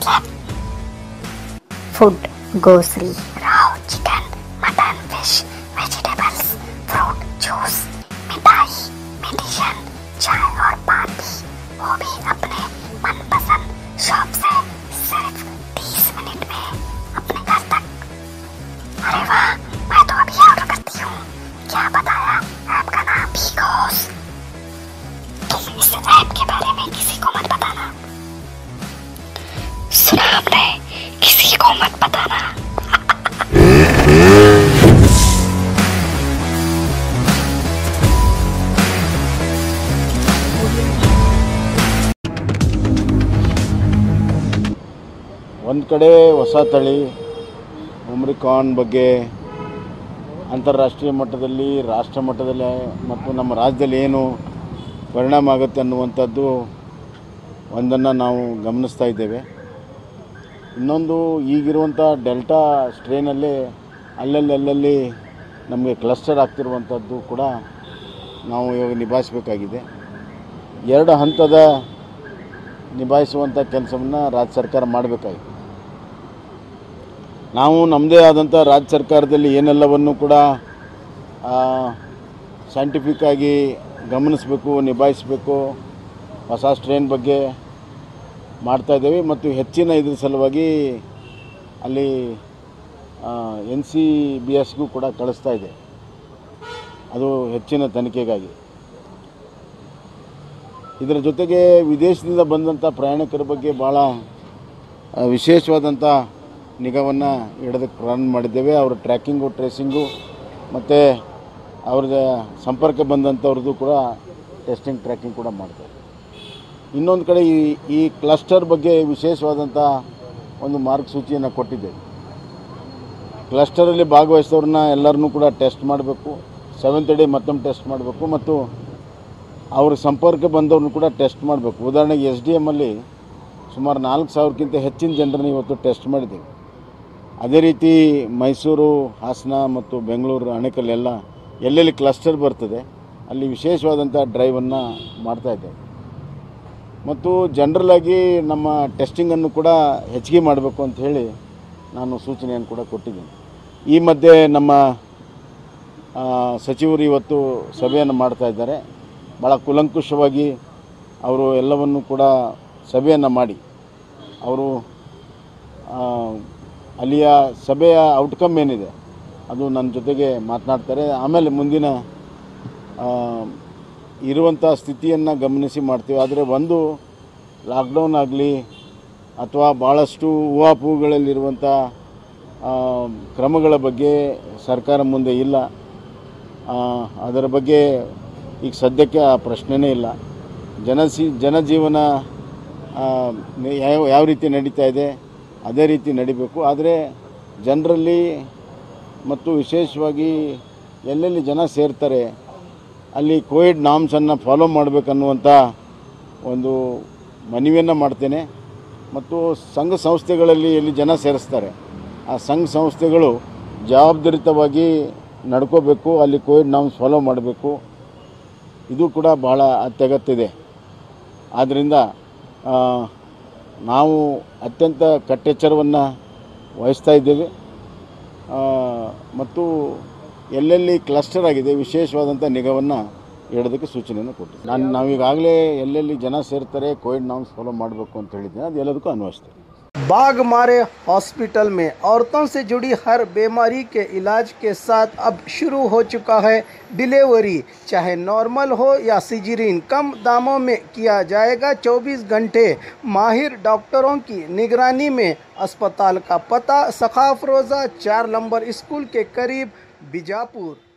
मतलब food grocery राव chicken mutton fish vegetables fruit juice मिठाई मेडिसिन चाय और पान भी वो भी अपने मनपसंद शॉप से सिर्फ 30 मिनट में अपने घर तक अरे वाह मैं तो अभी ऑर्डर करती हूँ क्या बताया ऐप का नाम भीगोस तुम इस ऐप के बारे में किसी को मत बताना सुना हमने किसी को मत बताना ಒಂದು ಕಡೆ ಹೊಸ ತಳಿ ಒಮ್ರಿಕಾನ್ ಬಗ್ಗೆ ಅಂತಾರಾಷ್ಟ್ರೀಯ ಮಟ್ಟದಲ್ಲಿ ರಾಷ್ಟ್ರ ಮಟ್ಟದಲ್ಲಿ ಮತ್ತು ನಮ್ಮ ರಾಜ್ಯದಲ್ಲಿ ಏನು ಪರಿಣಾಮ ಆಗುತ್ತೆ ಅನ್ನುವಂಥದ್ದು ಒಂದನ್ನು ನಾವು ಗಮನಿಸ್ತಾ ಇದ್ದೇವೆ ಇನ್ನೊಂದು ಈಗಿರುವಂಥ ಡೆಲ್ಟಾ ಸ್ಟ್ರೇನಲ್ಲಿ ಅಲ್ಲಲ್ಲಿ ಅಲ್ಲಲ್ಲಿ ನಮಗೆ ಕ್ಲಸ್ಟರ್ ಆಗ್ತಿರುವಂಥದ್ದು ಕೂಡ ನಾವು ಇವಾಗ ನಿಭಾಯಿಸಬೇಕಾಗಿದೆ ಎರಡು ಹಂತದ ನಿಭಾಯಿಸುವಂಥ ಕೆಲಸವನ್ನು ರಾಜ್ಯ ಸರ್ಕಾರ ಮಾಡಬೇಕಾಗಿದೆ ನಾವು ನಮ್ಮದೇ ಆದಂಥ ರಾಜ್ಯ ಸರ್ಕಾರದಲ್ಲಿ ಏನೆಲ್ಲವನ್ನು ಕೂಡ ಸೈಂಟಿಫಿಕ್ ಆಗಿ ಗಮನಿಸಬೇಕು ನಿಭಾಯಿಸಬೇಕು ಹೊಸ ಸ್ಟ್ರೇನ್ ಬಗ್ಗೆ ಮಾಡ್ತಾ ಇದ್ದೇವೆ ಮತ್ತು ಹೆಚ್ಚಿನ ಇದ್ರ ಸಲುವಾಗಿ ಅಲ್ಲಿ ಎನ್ ಸಿ ಬಿ ಎಸ್ಗೂ ಕೂಡ ಕಳಿಸ್ತಾ ಇದೆ ಅದು ಹೆಚ್ಚಿನ ತನಿಖೆಗಾಗಿ ಇದರ ಜೊತೆಗೆ ವಿದೇಶದಿಂದ ಬಂದಂಥ ಪ್ರಯಾಣಿಕರ ಬಗ್ಗೆ ಭಾಳ ಆ, ವಿಶೇಷವಾದಂಥ ನಿಗಾವನ್ನು ಇಡೋದಕ್ಕೆ ಪ್ರಾರಂಭ ಮಾಡಿದ್ದೇವೆ ಅವರ ಟ್ರ್ಯಾಕಿಂಗು ಟ್ರೇಸಿಂಗು ಮತ್ತು ಅವ್ರದ್ದು ಸಂಪರ್ಕ ಬಂದಂಥವ್ರದ್ದು ಕೂಡ ಟೆಸ್ಟಿಂಗ್ ಟ್ರ್ಯಾಕಿಂಗ್ ಕೂಡ ಮಾಡ್ತಾರೆ ಇನ್ನೊಂದು ಕಡೆ ಈ ಈ ಕ್ಲಸ್ಟರ್ ಬಗ್ಗೆ ವಿಶೇಷವಾದಂಥ ಒಂದು ಮಾರ್ಗಸೂಚಿಯನ್ನು ಕೊಟ್ಟಿದ್ದೇವೆ ಕ್ಲಸ್ಟರಲ್ಲಿ ಭಾಗವಹಿಸಿದವ್ರನ್ನ ಎಲ್ಲರನ್ನೂ ಕೂಡ ಟೆಸ್ಟ್ ಮಾಡಬೇಕು ಸೆವೆಂತ್ ಡೇ ಮತ್ತೊಮ್ಮೆ ಟೆಸ್ಟ್ ಮಾಡಬೇಕು ಮತ್ತು ಅವ್ರ ಸಂಪರ್ಕ ಬಂದವ್ರನ್ನ ಕೂಡ ಟೆಸ್ಟ್ ಮಾಡಬೇಕು ಉದಾಹರಣೆಗೆ ಎಸ್ ಡಿ ಎಮ್ಮಲ್ಲಿ ಸುಮಾರು ನಾಲ್ಕು ಸಾವಿರಕ್ಕಿಂತ ಹೆಚ್ಚಿನ ಜನರನ್ನ ಇವತ್ತು ಟೆಸ್ಟ್ ಮಾಡಿದ್ದೀವಿ ಅದೇ ರೀತಿ ಮೈಸೂರು ಹಾಸನ ಮತ್ತು ಬೆಂಗಳೂರು ಅಣೆಕಲ್ಲೆಲ್ಲ ಎಲ್ಲೆಲ್ಲಿ ಕ್ಲಸ್ಟರ್ ಬರ್ತದೆ ಅಲ್ಲಿ ವಿಶೇಷವಾದಂಥ ಡ್ರೈವನ್ನು ಮಾಡ್ತಾಯಿದ್ದೇವೆ ಮತ್ತು ಜನರಲಾಗಿ ನಮ್ಮ ಟೆಸ್ಟಿಂಗನ್ನು ಕೂಡ ಹೆಚ್ಚಿಗೆ ಮಾಡಬೇಕು ಅಂತ ಹೇಳಿ ನಾನು ಸೂಚನೆಯನ್ನು ಕೂಡ ಕೊಟ್ಟಿದ್ದೀನಿ ಈ ಮಧ್ಯೆ ನಮ್ಮ ಆ, ಸಚಿವರು ಇವತ್ತು ಸಭೆಯನ್ನು ಮಾಡ್ತಾ ಇದ್ದಾರೆ ಭಾಳ ಕುಲಂಕುಷವಾಗಿ ಅವರು ಎಲ್ಲವನ್ನು ಕೂಡ ಸಭೆಯನ್ನು ಮಾಡಿ ಅವರು ಆ, ಅಲ್ಲಿಯ ಸಭೆಯ ಔಟ್ಕಮ್ ಏನಿದೆ ಅದು ನನ್ನ ಜೊತೆಗೆ ಮಾತನಾಡ್ತಾರೆ ಆಮೇಲೆ ಮುಂದಿನ ಆ, ಇರುವಂಥ ಸ್ಥಿತಿಯನ್ನು ಗಮನಿಸಿ ಮಾಡ್ತೀವಿ ಆದರೆ ಒಂದು ಲಾಕ್ಡೌನ್ ಆಗಲಿ ಅಥವಾ ಭಾಳಷ್ಟು ಊಹಾಪೋಹಗಳಲ್ಲಿರುವಂಥ ಆ, ಕ್ರಮಗಳ ಬಗ್ಗೆ ಸರ್ಕಾರ ಮುಂದೆ ಇಲ್ಲ ಆ, ಅದರ ಬಗ್ಗೆ ಈಗ ಸದ್ಯಕ್ಕೆ ಆ ಪ್ರಶ್ನೆನೇ ಇಲ್ಲ ಜನಸಿ ಜನಜೀವನ ಆ, ಯಾವ ಯಾವ ರೀತಿ ನಡೀತಾ ಇದೆ ಅದೇ ರೀತಿ ನಡಿಬೇಕು ಆದರೆ ಜನರಲ್ಲಿ ಮತ್ತು ವಿಶೇಷವಾಗಿ ಎಲ್ಲೆಲ್ಲಿ ಜನ ಸೇರ್ತಾರೆ ಅಲ್ಲಿ ಕೋವಿಡ್ ನಾಮ್ಸನ್ನು ಫಾಲೋ ಮಾಡಬೇಕನ್ನುವಂಥ ಒಂದು ಮನವಿಯನ್ನು ಮಾಡ್ತೇನೆ ಮತ್ತು ಸಂಘ ಸಂಸ್ಥೆಗಳಲ್ಲಿ ಎಲ್ಲಿ ಜನ ಸೇರಿಸ್ತಾರೆ ಆ ಸಂಘ ಸಂಸ್ಥೆಗಳು ಜವಾಬ್ದಾರಿತವಾಗಿ ನಡ್ಕೋಬೇಕು ಅಲ್ಲಿ ಕೋವಿಡ್ ನಾಮ್ಸ್ ಫಾಲೋ ಮಾಡಬೇಕು ಇದು ಕೂಡ ಭಾಳ ಅತ್ಯಗತ್ಯ ಇದೆ ಆದ್ದರಿಂದ ಆ, ನಾವು ಅತ್ಯಂತ ಕಟ್ಟೆಚ್ಚರವನ್ನು ವಹಿಸ್ತಾ ಇದ್ದೇವೆ ಆ, ಮತ್ತು ಎಲ್ಲೆಲ್ಲಿ ಕ್ಲಸ್ಟರ್ ಆಗಿದೆ ವಿಶೇಷವಾದಂಥ ನಿಗಾವನ್ನು ಇಡೋದಕ್ಕೆ ಸೂಚನೆಯನ್ನು ಕೊಟ್ಟಿದ್ದೆ ನಾನು ನಾವೀಗಾಗಲೇ ಎಲ್ಲೆಲ್ಲಿ ಜನ ಸೇರ್ತಾರೆ ಕೋವಿಡ್ ನಾಮ್ಸ್ ಫಾಲೋ ಮಾಡಬೇಕು ಅಂತ ಹೇಳಿದ್ದೀನಿ ಅದು ಎಲ್ಲದಕ್ಕೂ ಅನ್ವಯಿಸ್ತೇವೆ बाघ मारे हॉस्पिटल में औरतों से जुड़ी हर बीमारी के इलाज के साथ अब शुरू हो चुका है डिलीवरी चाहे नॉर्मल हो या सिजरीन कम दामों में किया जाएगा 24 घंटे माहिर डॉक्टरों की निगरानी में अस्पताल का पता सखाफ रोज़ा चार नंबर स्कूल के करीब बीजापुर